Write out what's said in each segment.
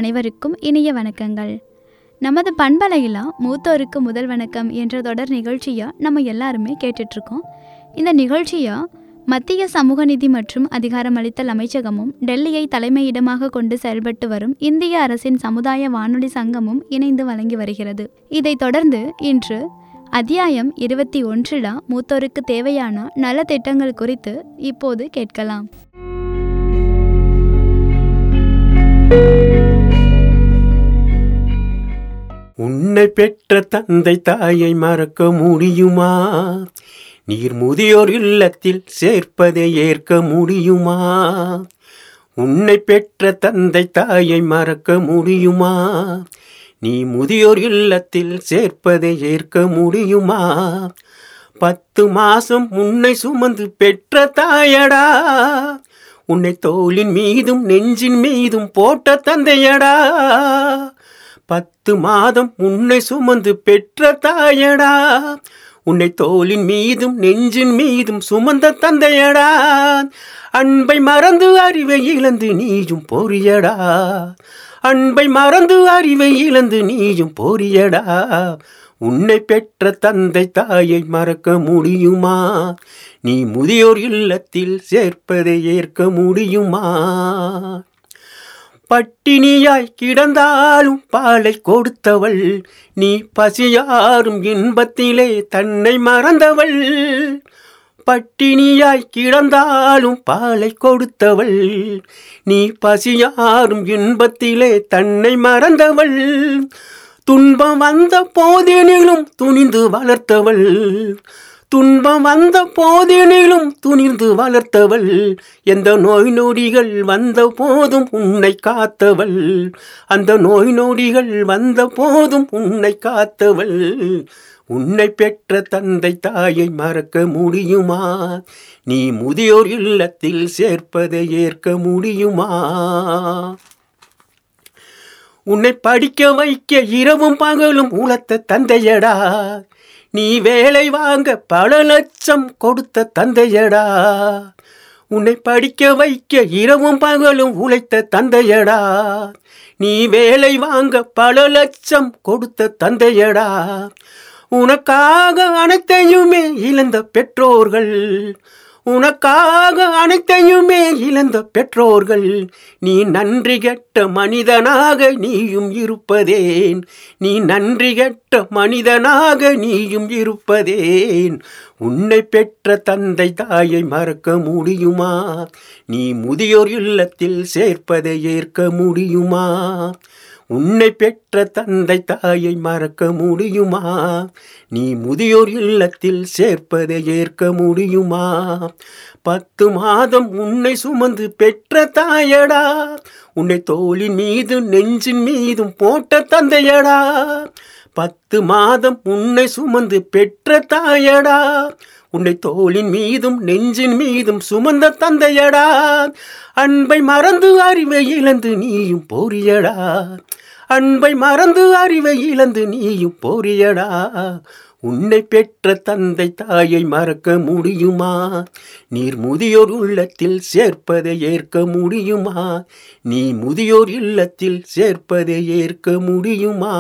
அனைவருக்கும் இனிய வணக்கங்கள் நமது பண்பலையில் மூத்தோருக்கு முதல் வணக்கம் என்ற தொடர் நிகழ்ச்சியை நம்ம எல்லாருமே கேட்டுட்ருக்கோம் இந்த நிகழ்ச்சியை மத்திய சமூக நீதி மற்றும் அதிகாரமளித்தல் அமைச்சகமும் டெல்லியை தலைமையிடமாக கொண்டு செயல்பட்டு வரும் இந்திய அரசின் சமுதாய வானொலி சங்கமும் இணைந்து வழங்கி வருகிறது இதைத் தொடர்ந்து இன்று அத்தியாயம் இருபத்தி ஒன்றில் மூத்தோருக்கு தேவையான நல திட்டங்கள் குறித்து இப்போது கேட்கலாம் உன்னை பெற்ற தந்தை தாயை மறக்க முடியுமா நீர் முதியோர் இல்லத்தில் சேர்ப்பதை ஏற்க முடியுமா உன்னை பெற்ற தந்தை தாயை மறக்க முடியுமா நீ முதியோர் இல்லத்தில் சேர்ப்பதை ஏற்க முடியுமா பத்து மாசம் உன்னை சுமந்து பெற்ற தாயடா உன்னை தோளின் மீதும் நெஞ்சின் மீதும் போட்ட தந்தையடா பத்து மாதம் உன்னை சுமந்து பெற்ற தாயடா உன்னை தோளின் மீதும் நெஞ்சின் மீதும் சுமந்த தந்தையடா அன்பை மறந்து அறிவை இழந்து நீயும் போரியடா அன்பை மறந்து அறிவை இழந்து நீயும் போரியடா உன்னை பெற்ற தந்தை தாயை மறக்க முடியுமா நீ முதியோர் இல்லத்தில் சேர்ப்பதை ஏற்க முடியுமா பட்டினியாய் கிடந்தாலும் பாலை கொடுத்தவள் நீ பசியாரும் இன்பத்திலே தன்னை மறந்தவள் பட்டினியாய் கிடந்தாலும் பாலை கொடுத்தவள் நீ பசியாரும் இன்பத்திலே தன்னை மறந்தவள் துன்பம் வந்த போதினிலும் துணிந்து வளர்த்தவள் துன்பம் வந்த போதினிலும் துணிந்து வளர்த்தவள் எந்த நோய் நொடிகள் வந்த போதும் உன்னை காத்தவள் அந்த நோய் நொடிகள் வந்த போதும் உன்னை காத்தவள் உன்னை பெற்ற தந்தை தாயை மறக்க முடியுமா நீ முதியோர் இல்லத்தில் சேர்ப்பதை ஏற்க முடியுமா உன்னை படிக்க வைக்க இரவும் பகலும் உழைத்த தந்தையடா நீ வேலை வாங்க பல லட்சம் கொடுத்த தந்தையடா உன்னை படிக்க வைக்க இரவும் பகலும் உழைத்த தந்தையடா நீ வேலை வாங்க பல லட்சம் கொடுத்த தந்தையடா உனக்காக அனைத்தையுமே இழந்த பெற்றோர்கள் உனக்காக அனைத்தையுமே இழந்த பெற்றோர்கள் நீ நன்றி கெட்ட மனிதனாக நீயும் இருப்பதேன் நீ நன்றி கெட்ட மனிதனாக நீயும் இருப்பதேன் உன்னை பெற்ற தந்தை தாயை மறக்க முடியுமா நீ முதியோர் இல்லத்தில் சேர்ப்பதை ஏற்க முடியுமா உன்னை பெற்ற தந்தை தாயை மறக்க முடியுமா நீ முதியோர் இல்லத்தில் சேர்ப்பதை ஏற்க முடியுமா பத்து மாதம் உன்னை சுமந்து பெற்ற தாயடா உன்னை தோளின் மீது நெஞ்சின் மீதும் போட்ட தந்தையடா பத்து மாதம் உன்னை சுமந்து பெற்ற தாயடா உன்னை தோளின் மீதும் நெஞ்சின் மீதும் சுமந்த தந்தையடா அன்பை மறந்து அறிவை இழந்து நீயும் போரியடா அன்பை மறந்து அறிவை இழந்து நீயும் போரியடா உன்னை பெற்ற தந்தை தாயை மறக்க முடியுமா நீர் முதியோர் உள்ளத்தில் சேர்ப்பதை ஏற்க முடியுமா நீ முதியோர் இல்லத்தில் சேர்ப்பதை ஏற்க முடியுமா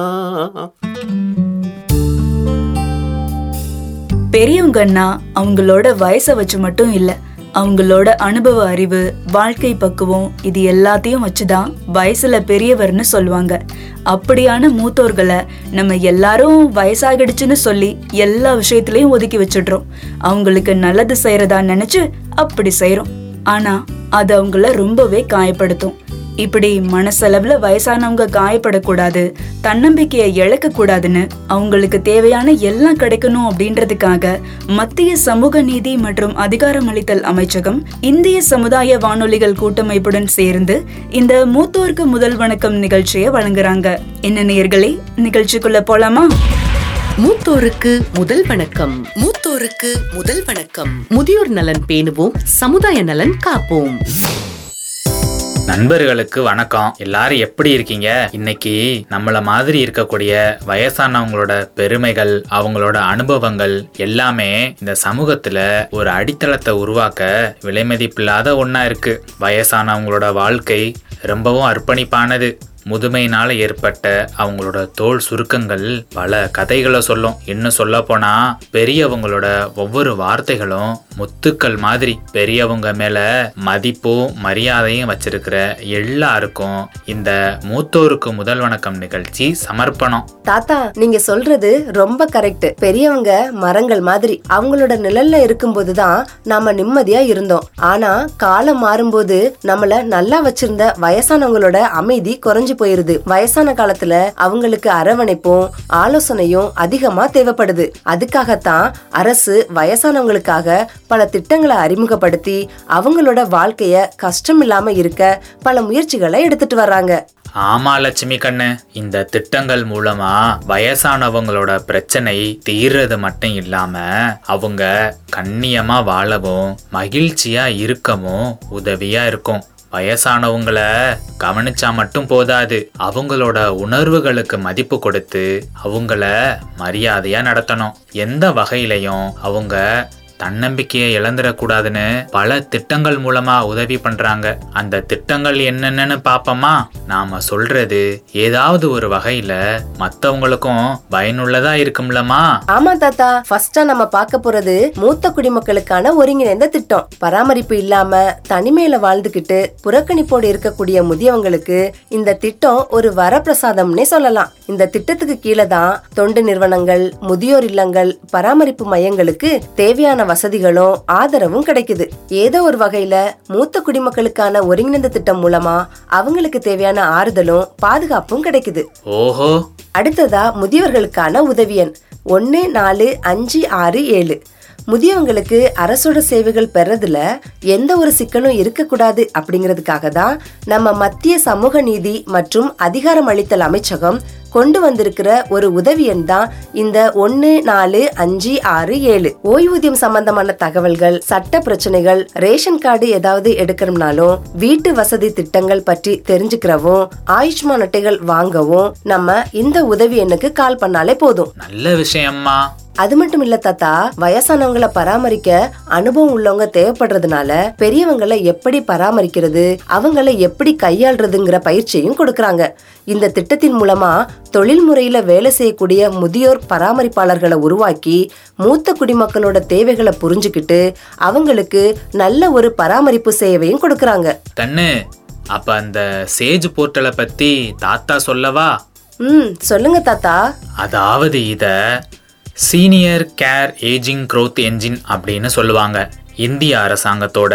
பெரியவங்கன்னா அவங்களோட வயசை வச்சு மட்டும் இல்ல அவங்களோட அனுபவ அறிவு வாழ்க்கை பக்குவம் இது எல்லாத்தையும் வச்சுதான் வயசுல பெரியவர்னு சொல்லுவாங்க அப்படியான மூத்தோர்களை நம்ம எல்லாரும் வயசாகிடுச்சுன்னு சொல்லி எல்லா விஷயத்திலையும் ஒதுக்கி வச்சிடுறோம் அவங்களுக்கு நல்லது செய்யறதா நினைச்சு அப்படி செய்றோம் ஆனா அது அவங்கள ரொம்பவே காயப்படுத்தும் இப்படி மனசளவுல வயசானவங்க காயப்படக்கூடாது தன்னம்பிக்கையை இழக்க கூடாதுன்னு அவங்களுக்கு தேவையான எல்லாம் கிடைக்கணும் அப்படின்றதுக்காக மத்திய சமூக நீதி மற்றும் அதிகாரமளித்தல் அமைச்சகம் இந்திய சமுதாய வானொலிகள் கூட்டமைப்புடன் சேர்ந்து இந்த மூத்தோருக்கு முதல் வணக்கம் நிகழ்ச்சியை வழங்குறாங்க என்ன நேர்களே நிகழ்ச்சிக்குள்ள போலாமா மூத்தோருக்கு முதல் வணக்கம் மூத்தோருக்கு முதல் வணக்கம் முதியோர் நலன் பேணுவோம் சமுதாய நலன் காப்போம் நண்பர்களுக்கு வணக்கம் எல்லாரும் எப்படி இருக்கீங்க இன்னைக்கு நம்மள மாதிரி இருக்கக்கூடிய வயசானவங்களோட பெருமைகள் அவங்களோட அனுபவங்கள் எல்லாமே இந்த சமூகத்துல ஒரு அடித்தளத்தை உருவாக்க விலைமதிப்பில்லாத ஒண்ணா இருக்கு வயசானவங்களோட வாழ்க்கை ரொம்பவும் அர்ப்பணிப்பானது முதுமையினால ஏற்பட்ட அவங்களோட தோல் சுருக்கங்கள் பல கதைகளை சொல்லும் இன்னும் சொல்ல போனா பெரியவங்களோட ஒவ்வொரு வார்த்தைகளும் முத்துக்கள் மாதிரி பெரியவங்க மேல மதிப்பும் மரியாதையும் வச்சிருக்கிற எல்லாருக்கும் இந்த மூத்தோருக்கு முதல் வணக்கம் நிகழ்ச்சி சமர்ப்பணம் தாத்தா நீங்க சொல்றது ரொம்ப கரெக்ட் பெரியவங்க மரங்கள் மாதிரி அவங்களோட நிழல்ல இருக்கும்போதுதான் நாம நிம்மதியா இருந்தோம் ஆனா காலம் மாறும்போது நம்மள நல்லா வச்சிருந்த வயசானவங்களோட அமைதி குறைஞ்சு போயிருது வயசான காலத்துல அவங்களுக்கு அரவணைப்பும் ஆலோசனையும் அதிகமா தேவைப்படுது அதுக்காகத்தான் அரசு வயசானவங்களுக்காக பல திட்டங்களை அறிமுகப்படுத்தி அவங்களோட வாழ்க்கைய கஷ்டம் இல்லாம இருக்க பல முயற்சிகளை எடுத்துட்டு வர்றாங்க ஆமா லட்சுமி கண்ணு இந்த திட்டங்கள் மூலமா வயசானவங்களோட பிரச்சனை தீர்றது மட்டும் இல்லாம அவங்க கண்ணியமா வாழவும் மகிழ்ச்சியா இருக்கவும் உதவியா இருக்கும் வயசானவங்கள கவனிச்சா மட்டும் போதாது அவங்களோட உணர்வுகளுக்கு மதிப்பு கொடுத்து அவங்கள மரியாதையா நடத்தணும் எந்த வகையிலையும் அவங்க தன்னம்பிக்கையை இழந்துடக்கூடாதுன்னு பல திட்டங்கள் மூலமா உதவி பண்றாங்க அந்த திட்டங்கள் என்னென்னு பாப்போமா நாம சொல்றது ஏதாவது ஒரு வகையில மத்தவங்களுக்கும் பயனுள்ளதா இருக்கும்லமா ஆமா தாத்தா ஃபர்ஸ்டா நம்ம பார்க்க போறது மூத்த குடிமக்களுக்கான ஒருங்கிணைந்த திட்டம் பராமரிப்பு இல்லாம தனிமையில வாழ்ந்துகிட்டு புறக்கணிப்போடு இருக்கக்கூடிய முதியவங்களுக்கு இந்த திட்டம் ஒரு வரப்பிரசாதம்னே சொல்லலாம் இந்த திட்டத்துக்கு கீழே தான் தொண்டு நிறுவனங்கள் முதியோர் இல்லங்கள் பராமரிப்பு மையங்களுக்கு தேவையான வசதிகளும் ஆதரவும் கிடைக்குது ஏதோ ஒரு வகையில மூத்த குடிமக்களுக்கான ஒருங்கிணைந்த திட்டம் மூலமா அவங்களுக்கு தேவையான ஆறுதலும் பாதுகாப்பும் கிடைக்குது ஓஹோ அடுத்ததா முதியவர்களுக்கான உதவி எண் ஒன்று நாலு அஞ்சு ஆறு ஏழு முதியவங்களுக்கு அரசோட சேவைகள் பெறதுல எந்த ஒரு சிக்கலும் இருக்கக்கூடாது அப்படிங்கிறதுக்காக தான் நம்ம மத்திய சமூக நீதி மற்றும் அதிகாரம் அளித்தல் அமைச்சகம் கொண்டு வந்திருக்கிற ஒரு உதவி எண் தான் இந்த ஒன்னு நாலு அஞ்சு ஆறு ஏழு ஓய்வூதியம் சம்பந்தமான தகவல்கள் சட்ட பிரச்சனைகள் ரேஷன் கார்டு ஏதாவது எடுக்கணும்னாலும் வீட்டு வசதி திட்டங்கள் பற்றி தெரிஞ்சுக்கிறவும் ஆயுஷ்மான் அட்டைகள் வாங்கவும் நம்ம இந்த உதவி எண்ணுக்கு கால் பண்ணாலே போதும் நல்ல விஷயம்மா அது மட்டும் இல்ல தாத்தா வயசானவங்களை பராமரிக்க அனுபவம் உள்ளவங்க தேவைப்படுறதுனால பெரியவங்களை எப்படி பராமரிக்கிறது அவங்கள எப்படி கையாள்றதுங்கிற பயிற்சியும் கொடுக்கறாங்க இந்த திட்டத்தின் மூலமா தொழில் முறையில வேலை செய்யக்கூடிய முதியோர் பராமரிப்பாளர்களை உருவாக்கி மூத்த குடிமக்களோட தேவைகளை புரிஞ்சுக்கிட்டு அவங்களுக்கு நல்ல ஒரு பராமரிப்பு சேவையும் கொடுக்கறாங்க கண்ணு அப்ப அந்த சேஜ் போர்ட்டலை பத்தி தாத்தா சொல்லவா ம் சொல்லுங்க தாத்தா அதாவது இத senior care ageing growth engine அப்படின்னு சொல்லுவாங்க இந்திய அரசாங்கத்தோட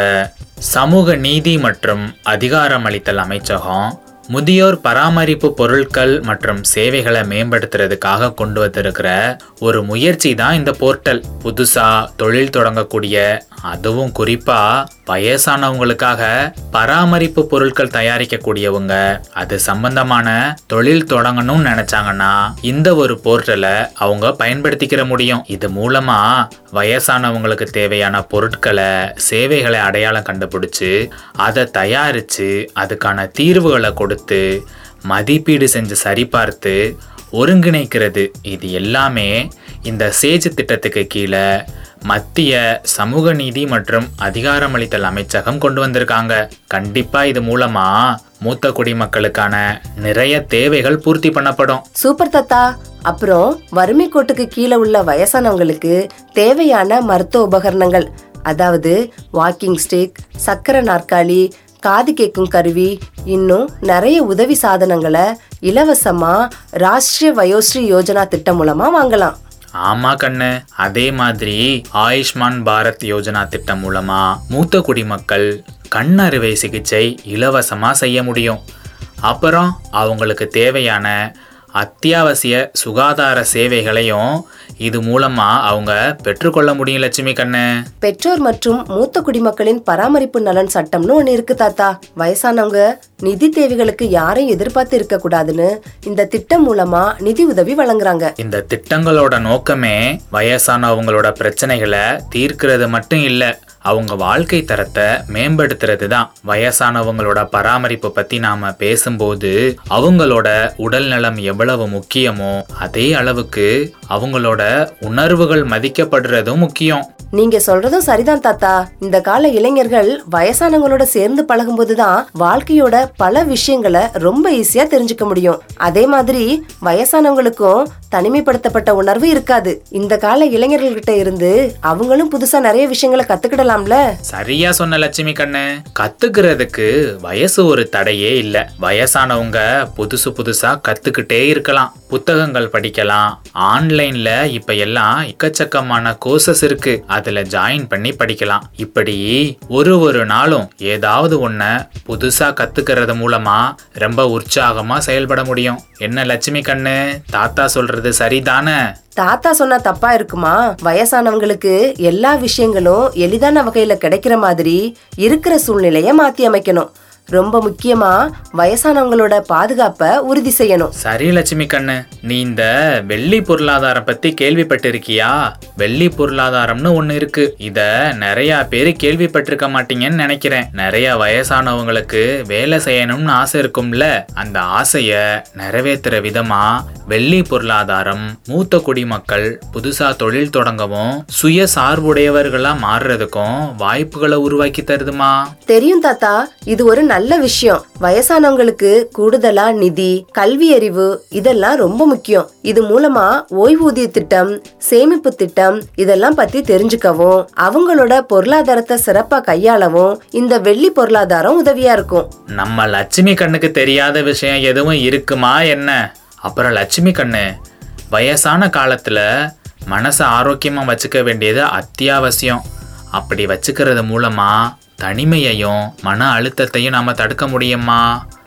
சமூக நீதி மற்றும் அதிகாரமளித்தல் அமைச்சகம் முதியோர் பராமரிப்பு பொருட்கள் மற்றும் சேவைகளை மேம்படுத்துறதுக்காக கொண்டு வந்திருக்கிற ஒரு முயற்சி தான் இந்த போர்ட்டல் புதுசா தொழில் தொடங்கக்கூடிய அதுவும் குறிப்பா வயசானவங்களுக்காக பராமரிப்பு பொருட்கள் தயாரிக்கக்கூடியவங்க அது சம்பந்தமான தொழில் தொடங்கணும்னு நினைச்சாங்கன்னா இந்த ஒரு போர்ட்டலை அவங்க பயன்படுத்திக்கிற முடியும் இது மூலமா வயசானவங்களுக்கு தேவையான பொருட்களை சேவைகளை அடையாளம் கண்டுபிடிச்சு அதை தயாரிச்சு அதுக்கான தீர்வுகளை கொடுத்து மதிப்பீடு செஞ்சு சரிபார்த்து ஒருங்கிணைக்கிறது இது எல்லாமே இந்த சேஜ் திட்டத்துக்கு கீழே மத்திய சமூக நீதி மற்றும் அதிகாரமளித்தல் அமைச்சகம் கொண்டு வந்திருக்காங்க கண்டிப்பா இது மூலமா மூத்த குடிமக்களுக்கான நிறைய தேவைகள் பூர்த்தி பண்ணப்படும் சூப்பர் தாத்தா அப்புறம் வறுமை கோட்டுக்கு கீழே உள்ள வயசானவங்களுக்கு தேவையான மருத்துவ உபகரணங்கள் அதாவது வாக்கிங் ஸ்டிக் சக்கர நாற்காலி காது கேட்கும் கருவி இன்னும் நிறைய உதவி சாதனங்களை இலவசமா ராஷ்டிரிய வயோஸ்ரீ யோஜனா திட்டம் மூலமா வாங்கலாம் ஆமா கண்ணு அதே மாதிரி ஆயுஷ்மான் பாரத் யோஜனா திட்டம் மூலமா மூத்த குடிமக்கள் கண் அறுவை சிகிச்சை இலவசமா செய்ய முடியும் அப்புறம் அவங்களுக்கு தேவையான அத்தியாவசிய சுகாதார சேவைகளையும் இது மூலமா அவங்க பெற்றுக்கொள்ள முடியும் லட்சுமி கண்ணு பெற்றோர் மற்றும் மூத்த குடிமக்களின் பராமரிப்பு நலன் சட்டம்னு ஒண்ணு இருக்கு தாத்தா வயசானவங்க நிதி தேவைகளுக்கு யாரையும் எதிர்பார்த்து இருக்க கூடாதுன்னு இந்த திட்டம் மூலமா நிதி உதவி வழங்குறாங்க இந்த திட்டங்களோட நோக்கமே வயசானவங்களோட பிரச்சனைகளை தீர்க்கிறது மட்டும் இல்ல அவங்க வாழ்க்கை தரத்தை மேம்படுத்துறது தான் வயசானவங்களோட பராமரிப்பு பத்தி நாம பேசும்போது அவங்களோட உடல் நலம் எவ்வளவு முக்கியமோ அதே அளவுக்கு அவங்களோட உணர்வுகள் மதிக்கப்படுறதும் முக்கியம் நீங்க சொல்றதும் சரிதான் தாத்தா இந்த கால இளைஞர்கள் வயசானவங்களோட சேர்ந்து பழகும்போது தான் வாழ்க்கையோட பல விஷயங்களை ரொம்ப ஈஸியா தெரிஞ்சுக்க முடியும் அதே மாதிரி வயசானவங்களுக்கும் தனிமைப்படுத்தப்பட்ட உணர்வு இருக்காது இந்த கால இளைஞர்கள் கிட்ட இருந்து அவங்களும் புதுசா நிறைய விஷயங்களை கத்துக்கிடலாம்ல சரியா சொன்ன லட்சுமி கண்ணு கத்துக்கிறதுக்கு வயசு ஒரு தடையே இல்ல வயசானவங்க புதுசு புதுசா கத்துக்கிட்டே இருக்கலாம் புத்தகங்கள் படிக்கலாம் ஆன்லைன்ல இப்ப எல்லாம் எக்கச்சக்கமான கோர்சஸ் இருக்கு அதுல ஜாயின் பண்ணி படிக்கலாம் இப்படி ஒரு ஒரு நாளும் ஏதாவது ஒன்ன புதுசா கத்துக்கிறது மூலமா ரொம்ப உற்சாகமா செயல்பட முடியும் என்ன லட்சுமி கண்ணு தாத்தா சொல்றது சரிதானே தாத்தா சொன்னா தப்பா இருக்குமா வயசானவங்களுக்கு எல்லா விஷயங்களும் எளிதான வகையில கிடைக்கிற மாதிரி இருக்கிற சூழ்நிலைய மாத்தி அமைக்கணும் ரொம்ப முக்கியமா வயசானவங்களோட பாதுகாப்பை உறுதி செய்யணும் சரி லட்சுமி கண்ணு நீ இந்த வெள்ளி பொருளாதாரம் பத்தி கேள்விப்பட்டிருக்கியா வெள்ளி பொருளாதாரம்னு ஒண்ணு இருக்கு இத நிறைய பேர் கேள்விப்பட்டிருக்க மாட்டீங்கன்னு நினைக்கிறேன் நிறைய வயசானவங்களுக்கு வேலை செய்யணும்னு ஆசை இருக்கும்ல அந்த ஆசைய நிறைவேற்றுற விதமா வெள்ளி பொருளாதாரம் மூத்த குடிமக்கள் புதுசா தொழில் தொடங்கவும் சுய சார்புடையவர்களா மாறுறதுக்கும் வாய்ப்புகளை உருவாக்கி தருதுமா தெரியும் தாத்தா இது ஒரு நல்ல விஷயம் வயசானவங்களுக்கு கூடுதலா நிதி கல்வி அறிவு இதெல்லாம் ரொம்ப முக்கியம் இது மூலமா ஓய்வூதிய திட்டம் சேமிப்பு திட்டம் இதெல்லாம் பத்தி தெரிஞ்சுக்கவும் அவங்களோட பொருளாதாரத்தை சிறப்பா கையாளவும் இந்த வெள்ளி பொருளாதாரம் உதவியா இருக்கும் நம்ம லட்சுமி கண்ணுக்கு தெரியாத விஷயம் எதுவும் இருக்குமா என்ன அப்புறம் லட்சுமி கண்ணு வயசான காலத்துல மனசை ஆரோக்கியமா வச்சுக்க வேண்டியது அத்தியாவசியம் அப்படி வச்சுக்கிறது மூலமா தனிமையையும் மன அழுத்தத்தையும் நாம தடுக்க முடியுமா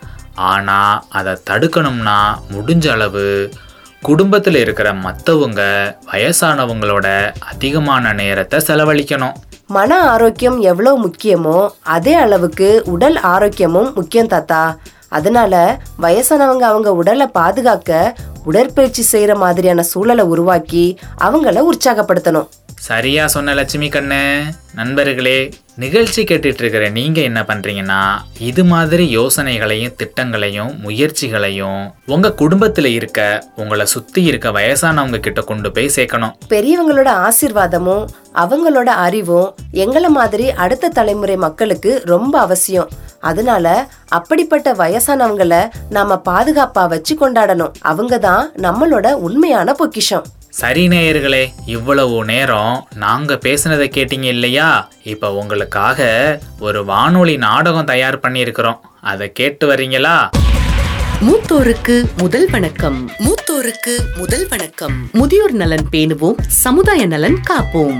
ஆனா அதை தடுக்கணும்னா முடிஞ்ச அளவு குடும்பத்தில் இருக்கிற மற்றவங்க வயசானவங்களோட அதிகமான நேரத்தை செலவழிக்கணும் மன ஆரோக்கியம் எவ்வளவு முக்கியமோ அதே அளவுக்கு உடல் ஆரோக்கியமும் முக்கியம் தாத்தா அதனால வயசானவங்க அவங்க உடலை பாதுகாக்க உடற்பயிற்சி செய்யற மாதிரியான சூழலை உருவாக்கி அவங்கள உற்சாகப்படுத்தணும் சரியா சொன்ன லட்சுமி கண்ணு நண்பர்களே நிகழ்ச்சி கேட்டுட்டு இருக்கிற நீங்க என்ன பண்றீங்கன்னா இது மாதிரி யோசனைகளையும் திட்டங்களையும் முயற்சிகளையும் உங்க குடும்பத்துல இருக்க உங்களை சுத்தி இருக்க வயசானவங்க கிட்ட கொண்டு போய் சேர்க்கணும் பெரியவங்களோட ஆசீர்வாதமும் அவங்களோட அறிவும் எங்கள மாதிரி அடுத்த தலைமுறை மக்களுக்கு ரொம்ப அவசியம் அதனால அப்படிப்பட்ட வயசானவங்கள நாம பாதுகாப்பா வச்சு கொண்டாடணும் அவங்க தான் நம்மளோட உண்மையான பொக்கிஷம் சரி நேயர்களே இவ்வளவு நேரம் நாங்க பேசுனதை கேட்டீங்க இல்லையா இப்ப உங்களுக்காக ஒரு வானொலி நாடகம் தயார் பண்ணியிருக்கிறோம் அதை கேட்டு வர்றீங்களா மூத்தோருக்கு முதல் வணக்கம் மூத்தோருக்கு முதல் வணக்கம் முதியோர் நலன் பேணுவோம் சமுதாய நலன் காப்போம்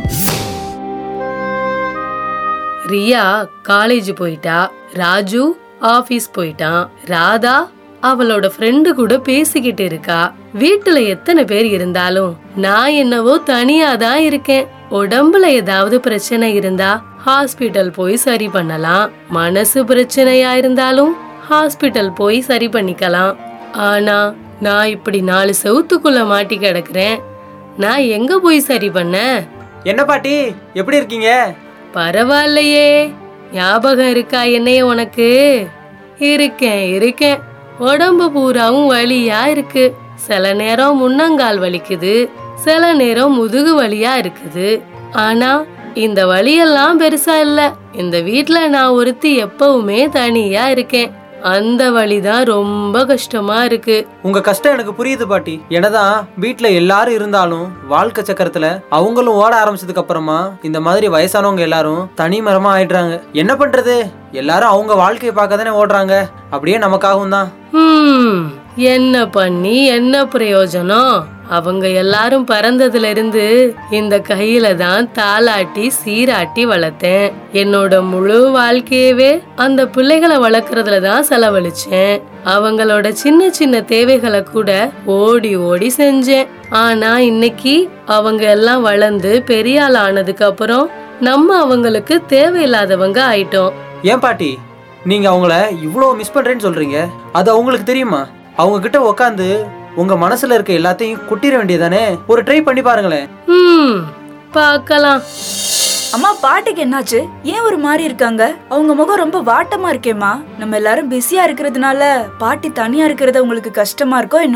ரியா காலேஜ் போயிட்டா ராஜு ஆபீஸ் போயிட்டான் ராதா அவளோட ஃப்ரெண்டு கூட பேசிக்கிட்டு இருக்கா வீட்டுல எத்தனை பேர் இருந்தாலும் நான் என்னவோ தனியா தான் இருக்கேன் உடம்புல ஏதாவது பிரச்சனை இருந்தா ஹாஸ்பிட்டல் போய் சரி பண்ணலாம் மனசு பிரச்சனையா இருந்தாலும் ஹாஸ்பிட்டல் போய் சரி பண்ணிக்கலாம் ஆனா நான் இப்படி நாலு செவுத்துக்குள்ள மாட்டி கிடக்குறேன் நான் எங்க போய் சரி பண்ண என்ன பாட்டி எப்படி இருக்கீங்க பரவாயில்லையே ஞாபகம் இருக்கா என்னைய உனக்கு இருக்கேன் இருக்கேன் உடம்பு பூராவும் வலியா இருக்கு சில நேரம் முன்னங்கால் வலிக்குது சில நேரம் முதுகு வலியா இருக்குது ஆனா இந்த வலியெல்லாம் பெருசா இல்ல இந்த வீட்ல நான் ஒருத்தி எப்பவுமே தனியா இருக்கேன் அந்த வலிதான் ரொம்ப கஷ்டமா இருக்கு உங்க கஷ்டம் எனக்கு புரியுது பாட்டி என்னதான் வீட்ல எல்லாரும் இருந்தாலும் வாழ்க்கை சக்கரத்துல அவங்களும் ஓட ஆரம்பிச்சதுக்கு அப்புறமா இந்த மாதிரி வயசானவங்க எல்லாரும் தனி மரமா ஆயிடுறாங்க என்ன பண்றது எல்லாரும் அவங்க வாழ்க்கையை பார்க்க தானே ஓடுறாங்க அப்படியே நமக்காகவும் தான் ஹம், என்ன பண்ணி என்ன பிரயோஜனம் அவங்க எல்லாரும் பிறந்ததுல இருந்து இந்த கையில தான் தாளாட்டி சீராட்டி வளர்த்தேன் என்னோட முழு வாழ்க்கையவே அந்த பிள்ளைகளை வளர்க்கறதுல தான் செலவழிச்சேன் அவங்களோட சின்ன சின்ன தேவைகளை கூட ஓடி ஓடி செஞ்சேன் ஆனா இன்னைக்கு அவங்க எல்லாம் வளர்ந்து பெரிய ஆள் ஆனதுக்கு அப்புறம் நம்ம அவங்களுக்கு தேவையில்லாதவங்க ஆயிட்டோம் ஏன் பாட்டி நீங்க அவங்கள இவ்வளோ மிஸ் பண்றேன்னு சொல்றீங்க அது அவங்களுக்கு தெரியுமா அவங்க கிட்ட உட்காந்து உங்க மனசுல இருக்க எல்லாத்தையும் கொட்டிட வேண்டியதானே ஒரு ட்ரை பண்ணி பாருங்களேன் ம் பார்க்கலாம் அம்மா பாட்டிக்கு என்னாச்சு ஏன் ஒரு மாதிரி இருக்காங்க அவங்க முகம் ரொம்ப வாட்டமா இருக்கேம்மா நம்ம எல்லாரும் பிஸியா இருக்கிறதுனால பாட்டி தனியா இருக்கிறது உங்களுக்கு கஷ்டமா இருக்கோ என்னவோ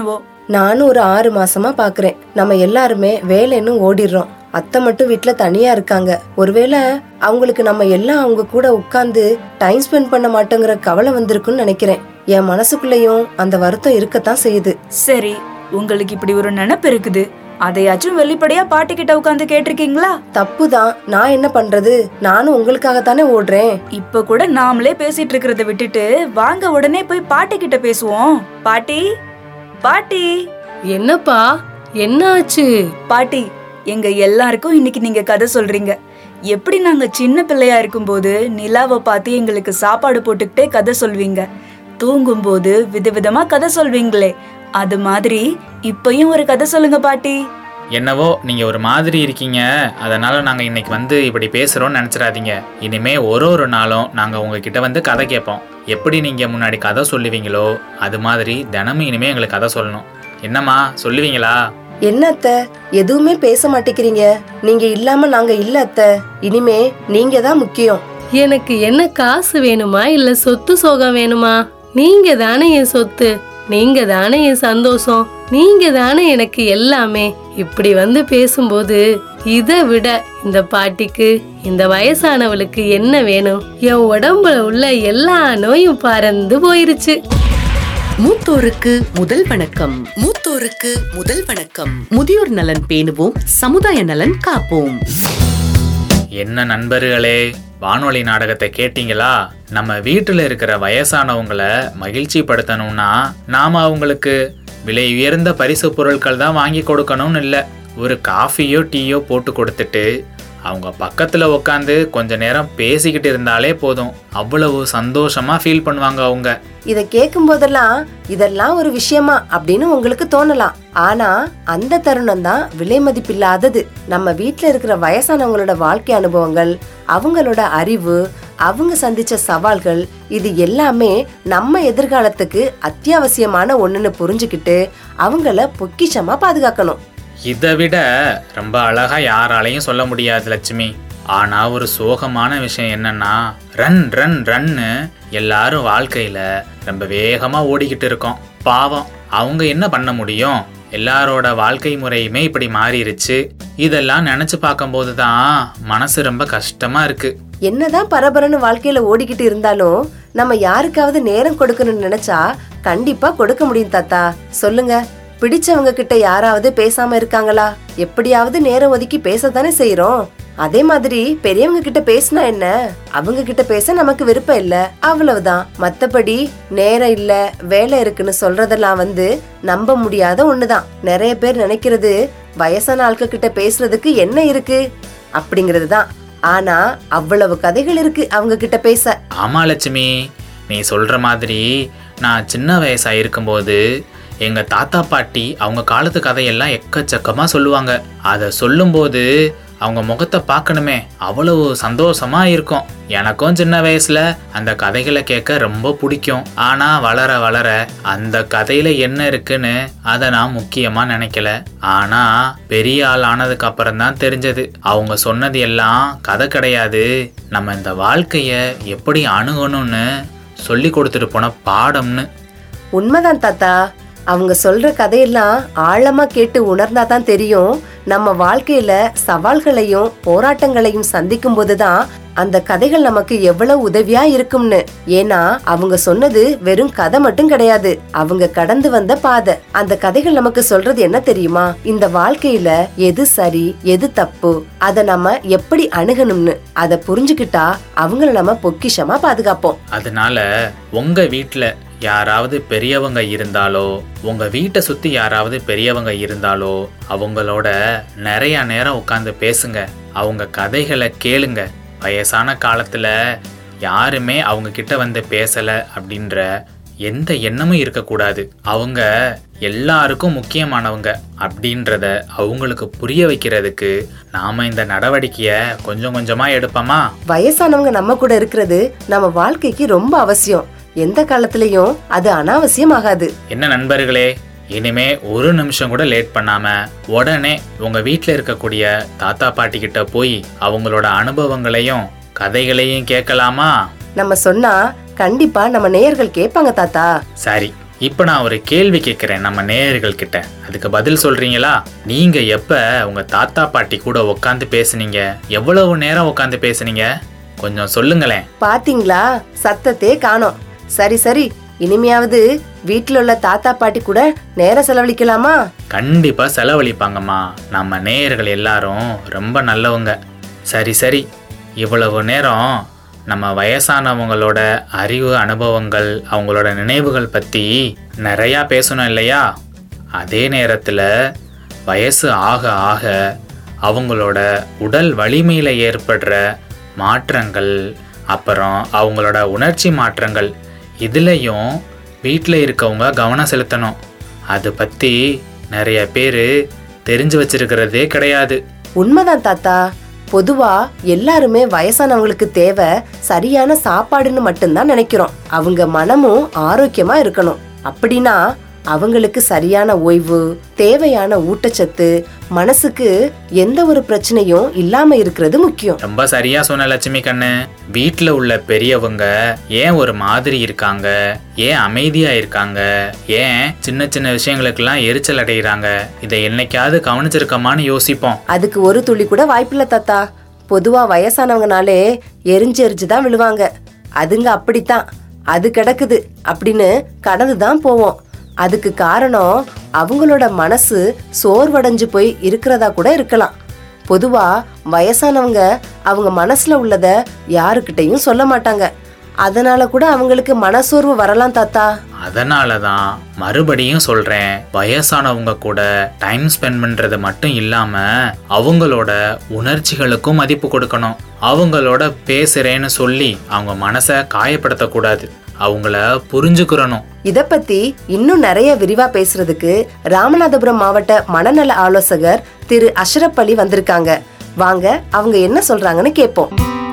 நானும் ஒரு ஆறு மாசமா பாக்குறேன் நம்ம எல்லாருமே வேலைன்னு ஓடிடுறோம் அத்தை மட்டும் வீட்ல தனியா இருக்காங்க ஒருவேளை அவங்களுக்கு நம்ம எல்லாம் அவங்க கூட உட்கார்ந்து டைம் ஸ்பெண்ட் பண்ண மாட்டோங்கிற கவலை வந்திருக்குன்னு நினைக்கிறேன் என் மனசுக்குள்ளேயும் அந்த வருத்தம் இருக்கத்தான் செய்யுது சரி உங்களுக்கு இப்படி ஒரு நினைப்பு இருக்குது அதையாச்சும் வெளிப்படையா பாட்டி கிட்ட உட்காந்து கேட்டிருக்கீங்களா தப்புதான் நான் என்ன பண்றது நானும் உங்களுக்காகத்தானே ஓடுறேன் இப்ப கூட நாமளே பேசிட்டு இருக்கிறத விட்டுட்டு வாங்க உடனே போய் பாட்டி கிட்ட பேசுவோம் பாட்டி பாட்டி என்னப்பா என்ன ஆச்சு பாட்டி எங்க எல்லாருக்கும் இன்னைக்கு நீங்க கதை சொல்றீங்க எப்படி நாங்க சின்ன பிள்ளையா இருக்கும்போது நிலாவை பார்த்து எங்களுக்கு சாப்பாடு போட்டுக்கிட்டே கதை சொல்வீங்க தூங்கும்போது விதவிதமா கதை சொல்வீங்களே அது மாதிரி இப்பயும் ஒரு கதை சொல்லுங்க பாட்டி என்னவோ நீங்க ஒரு மாதிரி இருக்கீங்க அதனால நாங்க இன்னைக்கு வந்து இப்படி பேசுறோம்னு நினைச்சிடாதீங்க இனிமே ஒரு ஒரு நாளும் நாங்க உங்ககிட்ட வந்து கதை கேட்போம் எப்படி நீங்க முன்னாடி கதை சொல்லுவீங்களோ அது மாதிரி தினமும் இனிமே எங்களுக்கு கதை சொல்லணும் என்னம்மா சொல்லுவீங்களா என்ன அத்தை எதுவுமே பேச மாட்டேங்கிறீங்க நீங்க இல்லாம நாங்க இல்ல அத்தை இனிமே நீங்க தான் முக்கியம் எனக்கு என்ன காசு வேணுமா இல்ல சொத்து சோகம் வேணுமா நீங்க தானே என் சொத்து நீங்க தானே என் சந்தோஷம் நீங்க தானே எனக்கு எல்லாமே இப்படி வந்து பேசும்போது இதை விட இந்த பாட்டிக்கு இந்த வயசானவளுக்கு என்ன வேணும் என் உடம்புல உள்ள எல்லா நோயும் பறந்து போயிருச்சு மூத்தோருக்கு முதல் வணக்கம் மூத்தோருக்கு முதல் வணக்கம் முதியோர் நலன் பேணுவோம் சமுதாய நலன் காப்போம் என்ன நண்பர்களே வானொலி நாடகத்தை கேட்டீங்களா நம்ம வீட்டில் இருக்கிற வயசானவங்கள மகிழ்ச்சி படுத்தணும்னா நாம அவங்களுக்கு விலை உயர்ந்த பரிசு பொருட்கள் தான் வாங்கி கொடுக்கணும்னு இல்லை ஒரு காஃபியோ டீயோ போட்டு கொடுத்துட்டு அவங்க பக்கத்தில் உட்காந்து கொஞ்ச நேரம் பேசிக்கிட்டு இருந்தாலே போதும் அவ்வளவு சந்தோஷமா ஃபீல் பண்ணுவாங்க அவங்க இத கேட்கும் போதெல்லாம் இதெல்லாம் ஒரு விஷயமா அப்படின்னு உங்களுக்கு தோணலாம் ஆனா அந்த தருணம் தான் விலை மதிப்பில்லாதது நம்ம வீட்ல இருக்கிற வயசானவங்களோட வாழ்க்கை அனுபவங்கள் அவங்களோட அறிவு அவங்க சந்திச்ச சவால்கள் இது எல்லாமே நம்ம எதிர்காலத்துக்கு அத்தியாவசியமான ஒண்ணுன்னு புரிஞ்சுக்கிட்டு அவங்கள பொக்கிஷமா பாதுகாக்கணும் இதை விட ரொம்ப அழகா யாராலையும் சொல்ல முடியாது லட்சுமி ஆனா ஒரு சோகமான விஷயம் என்னன்னா ரன் ரன் ரன்னு எல்லாரும் வாழ்க்கையில ரொம்ப வேகமா ஓடிக்கிட்டு இருக்கோம் பாவம் அவங்க என்ன பண்ண முடியும் எல்லாரோட வாழ்க்கை முறையுமே இப்படி மாறிடுச்சு இதெல்லாம் நினைச்சு பார்க்கும்போது தான் மனசு ரொம்ப கஷ்டமா இருக்கு என்னதான் பரபரன்னு வாழ்க்கையில ஓடிக்கிட்டு இருந்தாலும் நம்ம யாருக்காவது நேரம் கொடுக்கணும்னு நினைச்சா கண்டிப்பா கொடுக்க முடியும் தாத்தா சொல்லுங்க பிடிச்சவங்க கிட்ட யாராவது பேசாம இருக்காங்களா எப்படியாவது நேரம் ஒதுக்கி பேசத்தானே செய்றோம் அதே மாதிரி பெரியவங்க கிட்ட பேசினா என்ன அவங்க கிட்ட பேச நமக்கு விருப்பம் இல்ல அவ்வளவுதான் மத்தபடி நேரம் இல்ல வேலை இருக்குன்னு சொல்றதெல்லாம் வந்து நம்ப முடியாத ஒண்ணுதான் நிறைய பேர் நினைக்கிறது வயசான ஆட்கள் கிட்ட பேசுறதுக்கு என்ன இருக்கு அப்படிங்கிறது தான் ஆனா அவ்வளவு கதைகள் இருக்கு அவங்க கிட்ட பேச ஆமா லட்சுமி நீ சொல்ற மாதிரி நான் சின்ன வயசா இருக்கும்போது எங்க தாத்தா பாட்டி அவங்க காலத்து கதையெல்லாம் எக்கச்சக்கமா சொல்லுவாங்க அதை சொல்லும்போது அவங்க முகத்தை பார்க்கணுமே அவ்வளவு சந்தோஷமா இருக்கும் எனக்கும் சின்ன வயசுல அந்த கதைகளை கேட்க ரொம்ப பிடிக்கும் ஆனா வளர வளர அந்த கதையில என்ன இருக்குன்னு அதை நான் முக்கியமா நினைக்கல ஆனா பெரிய ஆள் ஆனதுக்கு அப்புறம் தான் தெரிஞ்சது அவங்க சொன்னது எல்லாம் கதை கிடையாது நம்ம இந்த வாழ்க்கைய எப்படி அணுகணும்னு சொல்லி கொடுத்துட்டு போன பாடம்னு உண்மைதான் தாத்தா அவங்க சொல்ற கதையெல்லாம் ஆழமா கேட்டு உணர்ந்தாதான் தெரியும் நம்ம வாழ்க்கையில சவால்களையும் போராட்டங்களையும் சந்திக்கும் போதுதான் அந்த கதைகள் நமக்கு எவ்வளவு உதவியா இருக்கும்னு ஏன்னா அவங்க சொன்னது வெறும் கதை மட்டும் கிடையாது அவங்க கடந்து வந்த பாதை அந்த கதைகள் நமக்கு சொல்றது என்ன தெரியுமா இந்த வாழ்க்கையில எது சரி எது தப்பு அத நம்ம எப்படி அணுகணும்னு அத புரிஞ்சுக்கிட்டா அவங்கள நம்ம பொக்கிஷமா பாதுகாப்போம் அதனால உங்க வீட்டில் யாராவது பெரியவங்க இருந்தாலோ உங்க வீட்டை சுத்தி யாராவது பெரியவங்க இருந்தாலோ அவங்களோட நிறைய நேரம் உட்காந்து பேசுங்க அவங்க கதைகளை கேளுங்க வயசான காலத்துல யாருமே அவங்க கிட்ட வந்து பேசல அப்படின்ற எந்த எண்ணமும் இருக்கக்கூடாது அவங்க எல்லாருக்கும் முக்கியமானவங்க அப்படின்றத அவங்களுக்கு புரிய வைக்கிறதுக்கு நாம இந்த நடவடிக்கையை கொஞ்சம் கொஞ்சமா எடுப்போமா வயசானவங்க நம்ம கூட இருக்கிறது நம்ம வாழ்க்கைக்கு ரொம்ப அவசியம் எந்த காலத்திலயும் அது அனாவசியம் ஆகாது என்ன நண்பர்களே இனிமே ஒரு நிமிஷம் கூட லேட் பண்ணாம உடனே உங்க வீட்டில் இருக்கக்கூடிய தாத்தா பாட்டி கிட்ட போய் அவங்களோட அனுபவங்களையும் கதைகளையும் கேட்கலாமா நம்ம சொன்னா கண்டிப்பா நம்ம நேயர்கள் கேட்பாங்க தாத்தா சரி இப்போ நான் ஒரு கேள்வி கேட்குறேன் நம்ம நேயர்கள் கிட்ட அதுக்கு பதில் சொல்றீங்களா நீங்க எப்ப உங்க தாத்தா பாட்டி கூட உட்காந்து பேசுனீங்க எவ்வளவு நேரம் உட்காந்து பேசுனீங்க கொஞ்சம் சொல்லுங்களேன் பாத்தீங்களா சத்தத்தே காணோம் சரி சரி இனிமையாவது வீட்ல உள்ள தாத்தா பாட்டி கூட நேரம் செலவழிக்கலாமா கண்டிப்பா செலவழிப்பாங்கம்மா நம்ம நேயர்கள் எல்லாரும் ரொம்ப நல்லவங்க சரி சரி இவ்வளவு நேரம் நம்ம வயசானவங்களோட அறிவு அனுபவங்கள் அவங்களோட நினைவுகள் பற்றி நிறையா பேசணும் இல்லையா அதே நேரத்தில் வயசு ஆக ஆக அவங்களோட உடல் வலிமையில் ஏற்படுற மாற்றங்கள் அப்புறம் அவங்களோட உணர்ச்சி மாற்றங்கள் இதுலேயும் வீட்டில் இருக்கவங்க கவனம் செலுத்தணும் அதை பற்றி நிறைய பேர் தெரிஞ்சு வச்சிருக்கிறதே கிடையாது உண்மைதான் தாத்தா பொதுவா எல்லாருமே வயசானவங்களுக்கு தேவை சரியான சாப்பாடுன்னு மட்டும்தான் நினைக்கிறோம் அவங்க மனமும் ஆரோக்கியமா இருக்கணும் அப்படின்னா அவங்களுக்கு சரியான ஓய்வு தேவையான ஊட்டச்சத்து மனசுக்கு எந்த ஒரு பிரச்சனையும் இல்லாம இருக்கிறது முக்கியம் ரொம்ப சரியா சொன்ன லட்சுமி கண்ணு வீட்டில் உள்ள பெரியவங்க ஏன் ஒரு மாதிரி இருக்காங்க ஏன் அமைதியா இருக்காங்க ஏன் சின்ன சின்ன விஷயங்களுக்கெல்லாம் எரிச்சல் அடைகிறாங்க இதை என்னைக்காவது கவனிச்சிருக்கோமான்னு யோசிப்போம் அதுக்கு ஒரு துளி கூட வாய்ப்பில்ல தாத்தா பொதுவா வயசானவங்கனாலே எரிஞ்சு எரிஞ்சு தான் விழுவாங்க அதுங்க அப்படித்தான் அது கிடக்குது அப்படின்னு கடந்து தான் போவோம் அதுக்கு காரணம் அவங்களோட மனசு சோர்வடைஞ்சு போய் இருக்கிறதா கூட இருக்கலாம் பொதுவா வயசானவங்க அவங்க மனசுல உள்ளத யாருக்கிட்டையும் சொல்ல மாட்டாங்க அதனால கூட அவங்களுக்கு மனசோர்வு வரலாம் தாத்தா அதனால தான் மறுபடியும் சொல்றேன் வயசானவங்க கூட டைம் ஸ்பெண்ட் பண்றது மட்டும் இல்லாம அவங்களோட உணர்ச்சிகளுக்கும் மதிப்பு கொடுக்கணும் அவங்களோட பேசுறேன்னு சொல்லி அவங்க மனசை காயப்படுத்தக்கூடாது அவங்கள புரிஞ்சுக்கிறணும் இத பத்தி இன்னும் நிறைய விரிவா பேசுறதுக்கு ராமநாதபுரம் மாவட்ட மனநல ஆலோசகர் திரு அஷ்ரப் அலி வந்திருக்காங்க வாங்க அவங்க என்ன சொல்றாங்கன்னு கேட்போம்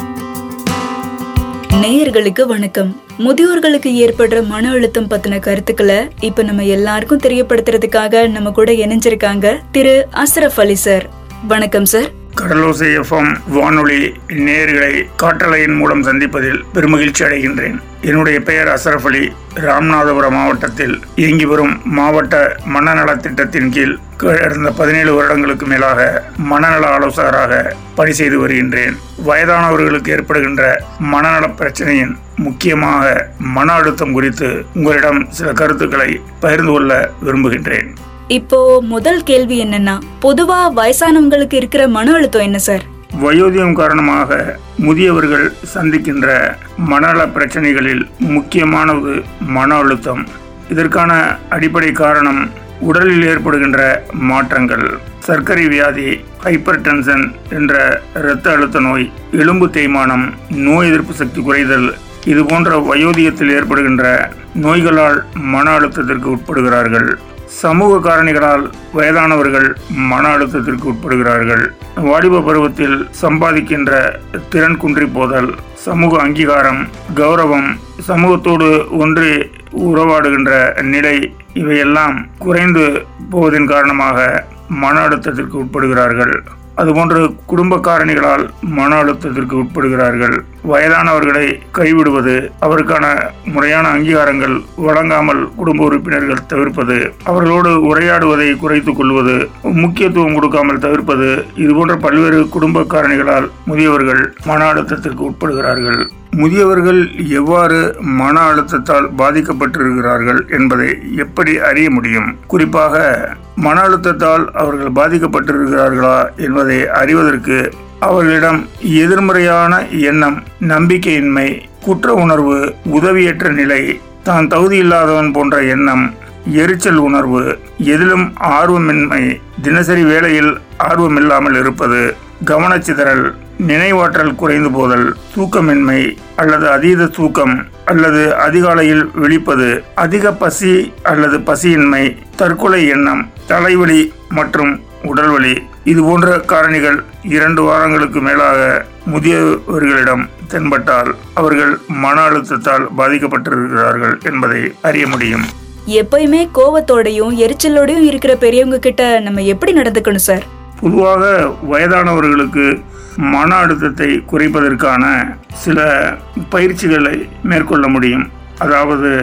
நேயர்களுக்கு வணக்கம் முதியோர்களுக்கு ஏற்படுற மன அழுத்தம் பத்தின கருத்துக்களை இப்ப நம்ம எல்லாருக்கும் தெரியப்படுத்துறதுக்காக நம்ம கூட இணைஞ்சிருக்காங்க திரு அஸ்ரப் அலி சார் வணக்கம் சார் கடலோசை எஃப்எம் வானொலி நேயர்களை காற்றலையின் மூலம் சந்திப்பதில் பெருமகிழ்ச்சி அடைகின்றேன் என்னுடைய பெயர் அசரஃப் அலி ராமநாதபுரம் மாவட்டத்தில் இயங்கி வரும் மாவட்ட மனநல திட்டத்தின் கீழ் கடந்த பதினேழு வருடங்களுக்கு மேலாக மனநல ஆலோசகராக பணி செய்து வருகின்றேன் வயதானவர்களுக்கு ஏற்படுகின்ற மனநல பிரச்சனையின் முக்கியமாக மன அழுத்தம் குறித்து உங்களிடம் சில கருத்துக்களை பகிர்ந்து கொள்ள விரும்புகின்றேன் இப்போ முதல் கேள்வி என்னன்னா பொதுவா வயசானவங்களுக்கு இருக்கிற மன அழுத்தம் என்ன சார் வயோதிகம் காரணமாக முதியவர்கள் சந்திக்கின்ற மனநல பிரச்சனைகளில் முக்கியமானது மன அழுத்தம் இதற்கான அடிப்படை காரணம் உடலில் ஏற்படுகின்ற மாற்றங்கள் சர்க்கரை வியாதி ஹைப்பர் டென்ஷன் என்ற இரத்த அழுத்த நோய் எலும்பு தேய்மானம் நோய் எதிர்ப்பு சக்தி குறைதல் இது போன்ற வயோதிகத்தில் ஏற்படுகின்ற நோய்களால் மன அழுத்தத்திற்கு உட்படுகிறார்கள் சமூக காரணிகளால் வயதானவர்கள் மன அழுத்தத்திற்கு உட்படுகிறார்கள் வாலிப பருவத்தில் சம்பாதிக்கின்ற திறன் குன்றி போதல் சமூக அங்கீகாரம் கௌரவம் சமூகத்தோடு ஒன்றி உறவாடுகின்ற நிலை இவையெல்லாம் குறைந்து போவதன் காரணமாக மன அழுத்தத்திற்கு உட்படுகிறார்கள் அதுபோன்று குடும்ப காரணிகளால் மன அழுத்தத்திற்கு உட்படுகிறார்கள் வயதானவர்களை கைவிடுவது அவருக்கான முறையான அங்கீகாரங்கள் வழங்காமல் குடும்ப உறுப்பினர்கள் தவிர்ப்பது அவர்களோடு உரையாடுவதை குறைத்துக் கொள்வது முக்கியத்துவம் கொடுக்காமல் தவிர்ப்பது இதுபோன்ற பல்வேறு குடும்ப காரணிகளால் முதியவர்கள் மன அழுத்தத்திற்கு உட்படுகிறார்கள் முதியவர்கள் எவ்வாறு மன அழுத்தத்தால் பாதிக்கப்பட்டிருக்கிறார்கள் என்பதை எப்படி அறிய முடியும் குறிப்பாக மன அழுத்தத்தால் அவர்கள் பாதிக்கப்பட்டிருக்கிறார்களா என்பதை அறிவதற்கு அவர்களிடம் எதிர்மறையான எண்ணம் நம்பிக்கையின்மை குற்ற உணர்வு உதவியற்ற நிலை தான் தகுதியில்லாதவன் போன்ற எண்ணம் எரிச்சல் உணர்வு எதிலும் ஆர்வமின்மை தினசரி வேலையில் ஆர்வமில்லாமல் இருப்பது கவனச்சிதறல் நினைவாற்றல் குறைந்து போதல் தூக்கமின்மை அல்லது அதீத தூக்கம் அல்லது அதிகாலையில் விழிப்பது அதிக பசி அல்லது பசியின்மை தற்கொலை எண்ணம் தலைவலி மற்றும் உடல்வலி இது போன்ற காரணிகள் இரண்டு வாரங்களுக்கு மேலாக முதியவர்களிடம் தென்பட்டால் அவர்கள் மன அழுத்தத்தால் பாதிக்கப்பட்டிருக்கிறார்கள் என்பதை அறிய முடியும் எப்பயுமே கோவத்தோடையும் எரிச்சலோடையும் இருக்கிற பெரியவங்க கிட்ட நம்ம எப்படி நடந்துக்கணும் சார் பொதுவாக வயதானவர்களுக்கு மன அழுத்தத்தை குறைப்பதற்கான சில பயிற்சிகளை மேற்கொள்ள முடியும் அதாவது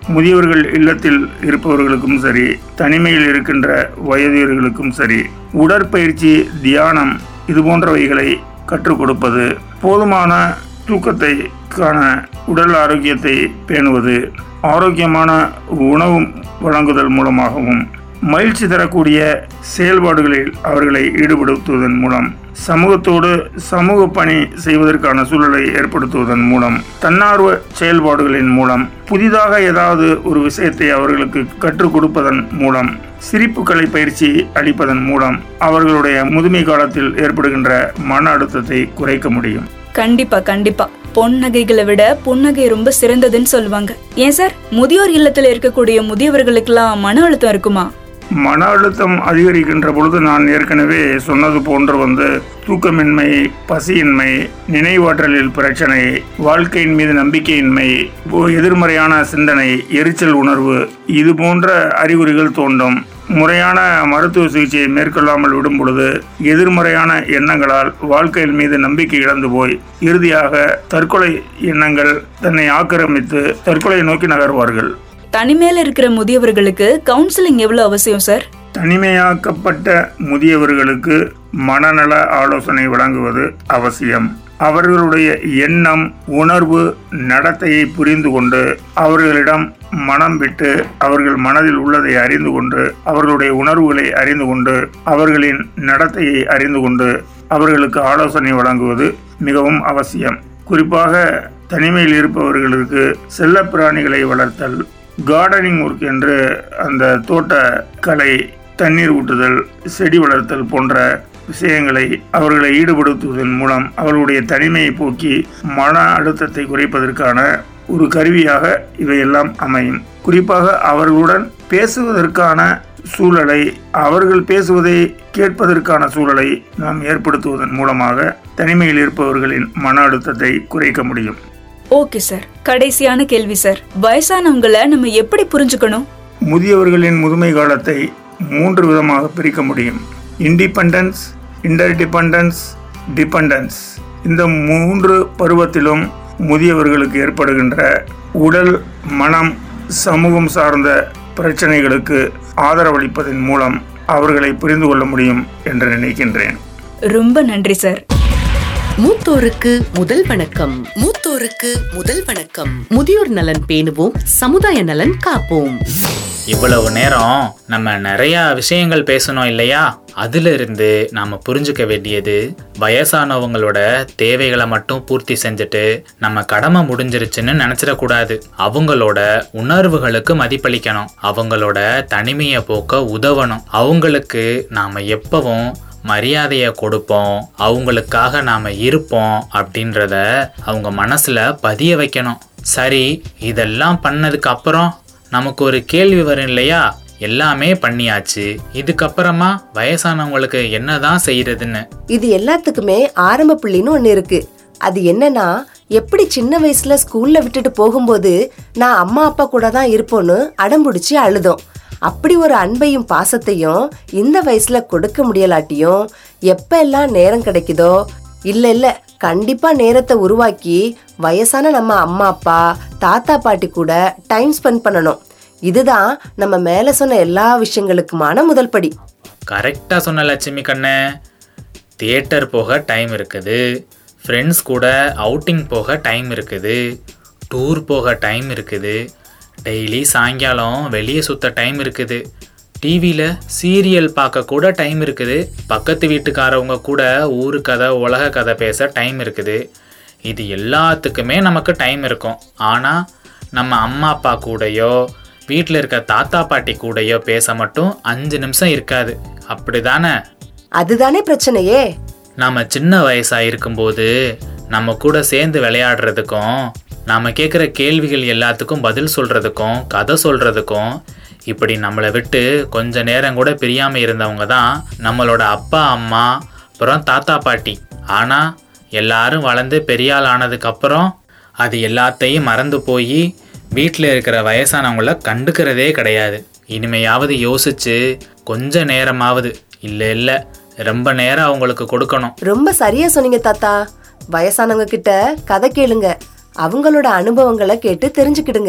முதியவர்கள் இல்லத்தில் இருப்பவர்களுக்கும் சரி தனிமையில் இருக்கின்ற வயதியர்களுக்கும் சரி உடற்பயிற்சி தியானம் இது போன்றவைகளை கற்றுக் கொடுப்பது போதுமான தூக்கத்தை காண உடல் ஆரோக்கியத்தை பேணுவது ஆரோக்கியமான உணவு வழங்குதல் மூலமாகவும் மகிழ்ச்சி தரக்கூடிய செயல்பாடுகளில் அவர்களை ஈடுபடுத்துவதன் மூலம் சமூகத்தோடு சமூக பணி செய்வதற்கான சூழலை ஏற்படுத்துவதன் மூலம் தன்னார்வ செயல்பாடுகளின் மூலம் புதிதாக ஏதாவது ஒரு விஷயத்தை அவர்களுக்கு கற்றுக் கொடுப்பதன் மூலம் சிரிப்பு கலை பயிற்சி அளிப்பதன் மூலம் அவர்களுடைய முதுமை காலத்தில் ஏற்படுகின்ற மன அழுத்தத்தை குறைக்க முடியும் கண்டிப்பா கண்டிப்பா பொன் நகைகளை விட புன்னகை ரொம்ப சிறந்ததுன்னு சொல்லுவாங்க ஏன் சார் முதியோர் இல்லத்துல இருக்கக்கூடிய முதியவர்களுக்கெல்லாம் மன அழுத்தம் இருக்குமா மன அழுத்தம் அதிகரிக்கின்ற பொழுது நான் ஏற்கனவே சொன்னது போன்று வந்து தூக்கமின்மை பசியின்மை நினைவாற்றலில் பிரச்சனை வாழ்க்கையின் மீது நம்பிக்கையின்மை ஓ- எதிர்மறையான சிந்தனை எரிச்சல் உணர்வு இது போன்ற அறிகுறிகள் தோன்றும் முறையான மருத்துவ சிகிச்சையை மேற்கொள்ளாமல் விடும் பொழுது எதிர்மறையான எண்ணங்களால் வாழ்க்கையின் மீது நம்பிக்கை இழந்து போய் இறுதியாக தற்கொலை எண்ணங்கள் தன்னை ஆக்கிரமித்து தற்கொலை நோக்கி நகர்வார்கள் தனிமையில இருக்கிற முதியவர்களுக்கு கவுன்சிலிங் எவ்வளவு அவசியம் சார் தனிமையாக்கப்பட்ட முதியவர்களுக்கு மனநல ஆலோசனை வழங்குவது அவசியம் அவர்களுடைய எண்ணம் உணர்வு நடத்தையை புரிந்து கொண்டு அவர்களிடம் மனம் விட்டு அவர்கள் மனதில் உள்ளதை அறிந்து கொண்டு அவர்களுடைய உணர்வுகளை அறிந்து கொண்டு அவர்களின் நடத்தையை அறிந்து கொண்டு அவர்களுக்கு ஆலோசனை வழங்குவது மிகவும் அவசியம் குறிப்பாக தனிமையில் இருப்பவர்களுக்கு செல்லப் பிராணிகளை வளர்த்தல் கார்டனிங் ஒர்க் என்று அந்த தோட்ட கலை தண்ணீர் ஊட்டுதல் செடி வளர்த்தல் போன்ற விஷயங்களை அவர்களை ஈடுபடுத்துவதன் மூலம் அவர்களுடைய தனிமையை போக்கி மன அழுத்தத்தை குறைப்பதற்கான ஒரு கருவியாக இவையெல்லாம் அமையும் குறிப்பாக அவர்களுடன் பேசுவதற்கான சூழலை அவர்கள் பேசுவதை கேட்பதற்கான சூழலை நாம் ஏற்படுத்துவதன் மூலமாக தனிமையில் இருப்பவர்களின் மன அழுத்தத்தை குறைக்க முடியும் ஓகே சார் கடைசியான கேள்வி சார் வயசானவங்கள நம்ம எப்படி புரிஞ்சுக்கணும் முதியவர்களின் முதுமை காலத்தை மூன்று விதமாக பிரிக்க முடியும் இண்டிபெண்டன்ஸ் இன்டர்டிபெண்டன்ஸ் டிபெண்டன்ஸ் இந்த மூன்று பருவத்திலும் முதியவர்களுக்கு ஏற்படுகின்ற உடல் மனம் சமூகம் சார்ந்த பிரச்சனைகளுக்கு ஆதரவளிப்பதன் மூலம் அவர்களை புரிந்து கொள்ள முடியும் என்று நினைக்கின்றேன் ரொம்ப நன்றி சார் மூத்தோருக்கு முதல் வணக்கம் மூத்தோருக்கு முதல் வணக்கம் முதியோர் நலன் பேணுவோம் சமுதாய நலன் காப்போம் இவ்வளவு நேரம் நம்ம நிறைய விஷயங்கள் பேசணும் இல்லையா அதுல இருந்து நாம புரிஞ்சுக்க வேண்டியது வயசானவங்களோட தேவைகளை மட்டும் பூர்த்தி செஞ்சுட்டு நம்ம கடமை முடிஞ்சிருச்சுன்னு நினைச்சிடக்கூடாது அவங்களோட உணர்வுகளுக்கு மதிப்பளிக்கணும் அவங்களோட தனிமையை போக்க உதவணும் அவங்களுக்கு நாம எப்பவும் மரியாதையை கொடுப்போம் அவங்களுக்காக நாம இருப்போம் அப்படின்றத அவங்க மனசுல பதிய வைக்கணும் சரி இதெல்லாம் பண்ணதுக்கு அப்புறம் நமக்கு ஒரு கேள்வி வரும் இல்லையா எல்லாமே பண்ணியாச்சு இதுக்கப்புறமா வயசானவங்களுக்கு என்னதான் செய்யறதுன்னு இது எல்லாத்துக்குமே ஆரம்ப புள்ளின்னு ஒண்ணு இருக்கு அது என்னன்னா எப்படி சின்ன வயசுல ஸ்கூல்ல விட்டுட்டு போகும்போது நான் அம்மா அப்பா கூட தான் இருப்போன்னு அடம்பிடிச்சு அழுதோம் அப்படி ஒரு அன்பையும் பாசத்தையும் இந்த வயசுல கொடுக்க முடியலாட்டியும் எப்ப எல்லாம் நேரம் கிடைக்குதோ இல்ல இல்ல கண்டிப்பா நேரத்தை உருவாக்கி வயசான நம்ம அம்மா அப்பா தாத்தா பாட்டி கூட டைம் ஸ்பெண்ட் பண்ணணும் இதுதான் நம்ம மேல சொன்ன எல்லா விஷயங்களுக்குமான முதல் படி கரெக்டாக சொன்ன லட்சுமி கண்ணு தியேட்டர் போக டைம் இருக்குது ஃப்ரெண்ட்ஸ் கூட அவுட்டிங் போக டைம் இருக்குது டூர் போக டைம் இருக்குது டெய்லி சாயங்காலம் வெளியே சுத்த டைம் இருக்குது டிவியில் சீரியல் பார்க்க கூட டைம் இருக்குது பக்கத்து வீட்டுக்காரவங்க கூட ஊரு கதை உலக கதை பேச டைம் இருக்குது இது எல்லாத்துக்குமே நமக்கு டைம் இருக்கும் ஆனால் நம்ம அம்மா அப்பா கூடயோ வீட்டில் இருக்க தாத்தா பாட்டி கூடயோ பேச மட்டும் அஞ்சு நிமிஷம் இருக்காது அப்படிதானே அதுதானே பிரச்சனையே நாம சின்ன வயசா இருக்கும்போது நம்ம கூட சேர்ந்து விளையாடுறதுக்கும் நாம கேட்குற கேள்விகள் எல்லாத்துக்கும் பதில் சொல்றதுக்கும் கதை சொல்றதுக்கும் இப்படி நம்மளை விட்டு கொஞ்ச நேரம் கூட பிரியாம இருந்தவங்க தான் நம்மளோட அப்பா அம்மா அப்புறம் தாத்தா பாட்டி ஆனா எல்லாரும் வளர்ந்து பெரியாள் ஆனதுக்கு அப்புறம் அது எல்லாத்தையும் மறந்து போய் வீட்டில் இருக்கிற வயசானவங்கள கண்டுக்கிறதே கிடையாது இனிமையாவது யோசிச்சு கொஞ்ச நேரமாவது இல்லை இல்லை ரொம்ப நேரம் அவங்களுக்கு கொடுக்கணும் ரொம்ப சரியா சொன்னீங்க தாத்தா வயசானவங்க கிட்ட கதை கேளுங்க அவங்களோட அனுபவங்களை கேட்டு தெரிஞ்சுக்கிடுங்க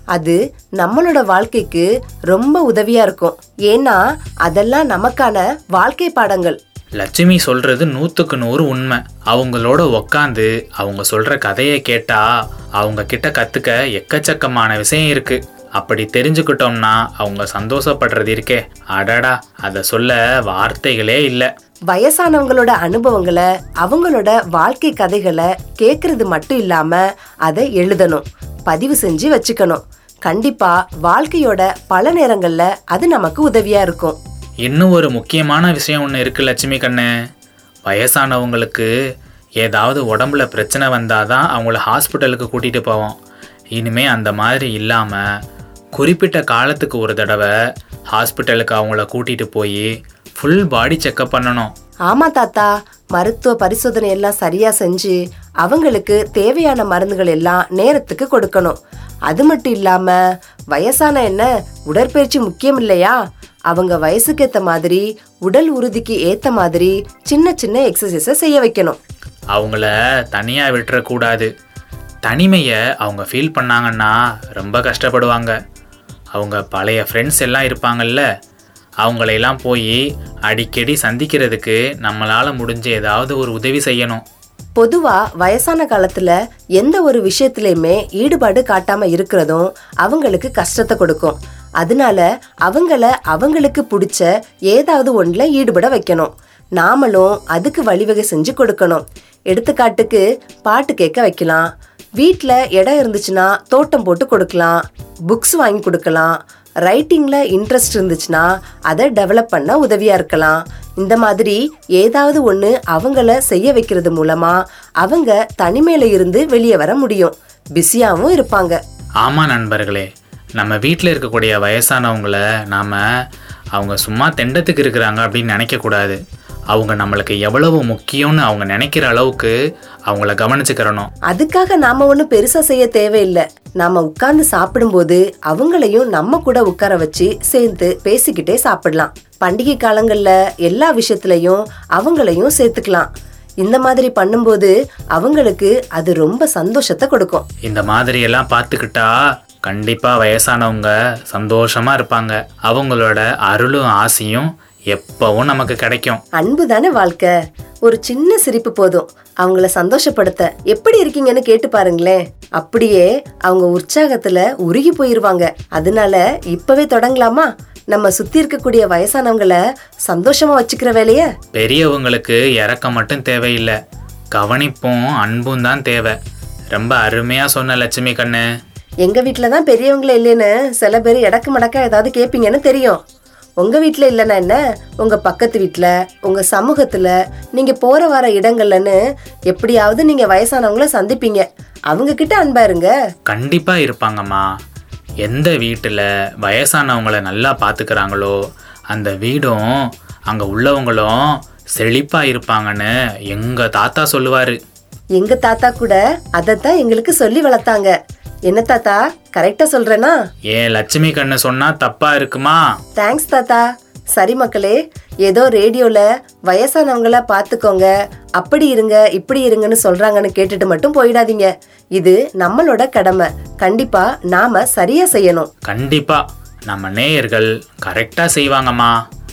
அது நம்மளோட வாழ்க்கைக்கு ரொம்ப உதவியா இருக்கும் ஏன்னா அதெல்லாம் நமக்கான வாழ்க்கை பாடங்கள் லட்சுமி சொல்றது நூற்றுக்கு நூறு உண்மை அவங்களோட உக்காந்து அவங்க சொல்ற கதையை கேட்டா அவங்க கிட்ட கத்துக்க எக்கச்சக்கமான விஷயம் இருக்கு அப்படி தெரிஞ்சுக்கிட்டோம்னா அவங்க சந்தோஷப்படுறது இருக்கே அடடா அதை சொல்ல வார்த்தைகளே இல்லை வயசானவங்களோட அனுபவங்களை அவங்களோட வாழ்க்கை கதைகளை கேட்கறது மட்டும் இல்லாம அதை எழுதணும் பதிவு செஞ்சு வச்சுக்கணும் கண்டிப்பா வாழ்க்கையோட பல நேரங்கள்ல அது நமக்கு உதவியா இருக்கும் இன்னும் ஒரு முக்கியமான விஷயம் ஒன்று இருக்கு லட்சுமி கண்ணு வயசானவங்களுக்கு ஏதாவது உடம்புல பிரச்சனை வந்தாதான் அவங்கள ஹாஸ்பிட்டலுக்கு கூட்டிகிட்டு போவோம் இனிமே அந்த மாதிரி இல்லாமல் குறிப்பிட்ட காலத்துக்கு ஒரு தடவை ஹாஸ்பிட்டலுக்கு அவங்கள கூட்டிகிட்டு போய் ஃபுல் பாடி செக்கப் பண்ணணும் ஆமா தாத்தா மருத்துவ பரிசோதனை எல்லாம் சரியா செஞ்சு அவங்களுக்கு தேவையான மருந்துகள் எல்லாம் நேரத்துக்கு கொடுக்கணும் அது மட்டும் இல்லாம வயசான என்ன உடற்பயிற்சி முக்கியம் இல்லையா அவங்க வயசுக்கு ஏத்த மாதிரி உடல் உறுதிக்கு ஏத்த மாதிரி சின்ன சின்ன எக்ஸசைஸை செய்ய வைக்கணும் அவங்கள தனியாக விட்டுறக்கூடாது தனிமையை அவங்க ஃபீல் பண்ணாங்கன்னா ரொம்ப கஷ்டப்படுவாங்க அவங்க பழைய ஃப்ரெண்ட்ஸ் எல்லாம் இருப்பாங்கல்ல அவங்களையெல்லாம் போய் அடிக்கடி சந்திக்கிறதுக்கு நம்மளால் முடிஞ்ச ஏதாவது ஒரு உதவி செய்யணும் பொதுவா வயசான காலத்துல எந்த ஒரு விஷயத்திலயுமே ஈடுபாடு காட்டாம இருக்கிறதும் அவங்களுக்கு கஷ்டத்தை கொடுக்கும் அதனால அவங்கள அவங்களுக்கு பிடிச்ச ஏதாவது ஒண்ணுல ஈடுபட வைக்கணும் நாமளும் அதுக்கு வழிவகை செஞ்சு கொடுக்கணும் எடுத்துக்காட்டுக்கு பாட்டு கேட்க வைக்கலாம் வீட்டில் இடம் இருந்துச்சுன்னா தோட்டம் போட்டு கொடுக்கலாம் புக்ஸ் வாங்கி கொடுக்கலாம் ரைட்டிங்கில் இன்ட்ரெஸ்ட் இருந்துச்சுன்னா அதை டெவலப் பண்ண உதவியாக இருக்கலாம் இந்த மாதிரி ஏதாவது ஒன்று அவங்கள செய்ய வைக்கிறது மூலமாக அவங்க தனிமையில இருந்து வெளியே வர முடியும் பிஸியாகவும் இருப்பாங்க ஆமாம் நண்பர்களே நம்ம வீட்டில் இருக்கக்கூடிய வயசானவங்கள நாம் அவங்க சும்மா தெண்டத்துக்கு இருக்கிறாங்க அப்படின்னு நினைக்கக்கூடாது அவங்க நம்மளுக்கு எவ்வளவு முக்கியம்னு அவங்க நினைக்கிற அளவுக்கு அவங்கள கவனிச்சுக்கிறணும் அதுக்காக நாம ஒன்றும் பெருசா செய்ய தேவையில்லை நாம உட்கார்ந்து சாப்பிடும்போது அவங்களையும் நம்ம கூட உட்கார வச்சு சேர்ந்து பேசிக்கிட்டே சாப்பிடலாம் பண்டிகை காலங்கள்ல எல்லா விஷயத்துலயும் அவங்களையும் சேர்த்துக்கலாம் இந்த மாதிரி பண்ணும்போது அவங்களுக்கு அது ரொம்ப சந்தோஷத்தை கொடுக்கும் இந்த மாதிரி எல்லாம் பார்த்துக்கிட்டா கண்டிப்பாக வயசானவங்க சந்தோஷமா இருப்பாங்க அவங்களோட அருளும் ஆசையும் எப்பவும் நமக்கு கிடைக்கும் அன்பு தானே வாழ்க்கை ஒரு சின்ன சிரிப்பு போதும் அவங்கள சந்தோஷப்படுத்த எப்படி இருக்கீங்கன்னு கேட்டு பாருங்களேன் அப்படியே அவங்க உற்சாகத்துல உருகி போயிருவாங்க அதனால இப்பவே தொடங்கலாமா நம்ம சுத்தி இருக்கக்கூடிய வயசானவங்கள சந்தோஷமா வச்சுக்கிற வேலைய பெரியவங்களுக்கு இறக்கம் மட்டும் தேவையில்லை கவனிப்பும் அன்பும் தான் தேவை ரொம்ப அருமையாக சொன்ன லட்சுமி கண்ணு எங்க வீட்டுல தான் பெரியவங்களே இல்லைன்னு சில பேர் இடக்கு மடக்கா ஏதாவது கேட்பீங்கன்னு தெரியும் உங்க வீட்ல இல்லைன்னா என்ன உங்க பக்கத்து வீட்ல உங்க சமூகத்துல நீங்க போற வர இடங்கள்லன்னு எப்படியாவது நீங்க வயசானவங்கள சந்திப்பீங்க அவங்க கிட்ட அன்பா இருங்க கண்டிப்பாக இருப்பாங்கம்மா எந்த வீட்டில் வயசானவங்கள நல்லா பார்த்துக்கிறாங்களோ அந்த வீடும் அங்கே உள்ளவங்களும் செழிப்பாக இருப்பாங்கன்னு எங்கள் தாத்தா சொல்லுவார் எங்க தாத்தா கூட அதைத்தான் எங்களுக்கு சொல்லி வளர்த்தாங்க என்ன தாத்தா கரெக்டா சொல்றேனா ஏன் லட்சுமி கண்ணு சொன்னால் தப்பாக இருக்குமா தேங்க்ஸ் தாத்தா சரி மக்களே ஏதோ ரேடியோல வயசானவங்கள பார்த்துக்கோங்க அப்படி இருங்க இப்படி இருங்கன்னு சொல்றாங்கன்னு கேட்டுட்டு மட்டும் போயிடாதீங்க இது நம்மளோட கடமை கண்டிப்பா நாம சரியா செய்யணும் கண்டிப்பாக நம்ம நேயர்கள் கரெக்டாக செய்வாங்கம்மா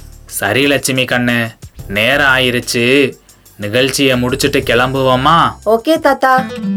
சரி லட்சுமி கண்ணு நேரம் ஆயிருச்சு நிகழ்ச்சியை முடிச்சுட்டு கிளம்புவோமா ஓகே தாத்தா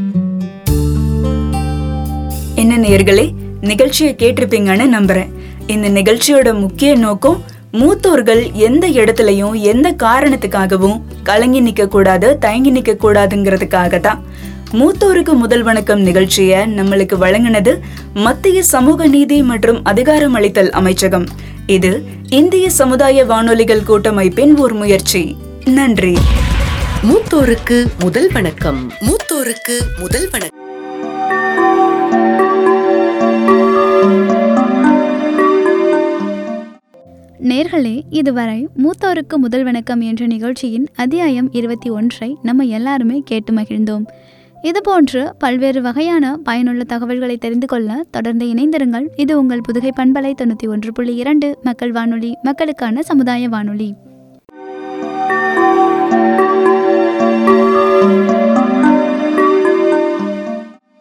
என்ன நேர்களே நிகழ்ச்சியை கேட்டிருப்பீங்கன்னு நம்புறேன் இந்த நிகழ்ச்சியோட முக்கிய நோக்கம் மூத்தோர்கள் எந்த இடத்துலயும் எந்த காரணத்துக்காகவும் கலங்கி நிக்க கூடாது தயங்கி நிக்க கூடாதுங்கிறதுக்காக தான் மூத்தோருக்கு முதல் வணக்கம் நிகழ்ச்சிய நம்மளுக்கு வழங்கினது மத்திய சமூக நீதி மற்றும் அதிகாரமளித்தல் அமைச்சகம் இது இந்திய சமுதாய வானொலிகள் கூட்டமைப்பின் ஒரு முயற்சி நன்றி மூத்தோருக்கு முதல் வணக்கம் மூத்தோருக்கு முதல் வணக்கம் நேர்களே இதுவரை மூத்தோருக்கு முதல் வணக்கம் என்ற நிகழ்ச்சியின் அத்தியாயம் இருபத்தி ஒன்றை நம்ம எல்லாருமே கேட்டு மகிழ்ந்தோம் இதுபோன்று பல்வேறு வகையான பயனுள்ள தகவல்களை தெரிந்து கொள்ள தொடர்ந்து இணைந்திருங்கள் இது உங்கள் புதுகை பண்பலை தொண்ணூற்றி ஒன்று புள்ளி இரண்டு மக்கள் வானொலி மக்களுக்கான சமுதாய வானொலி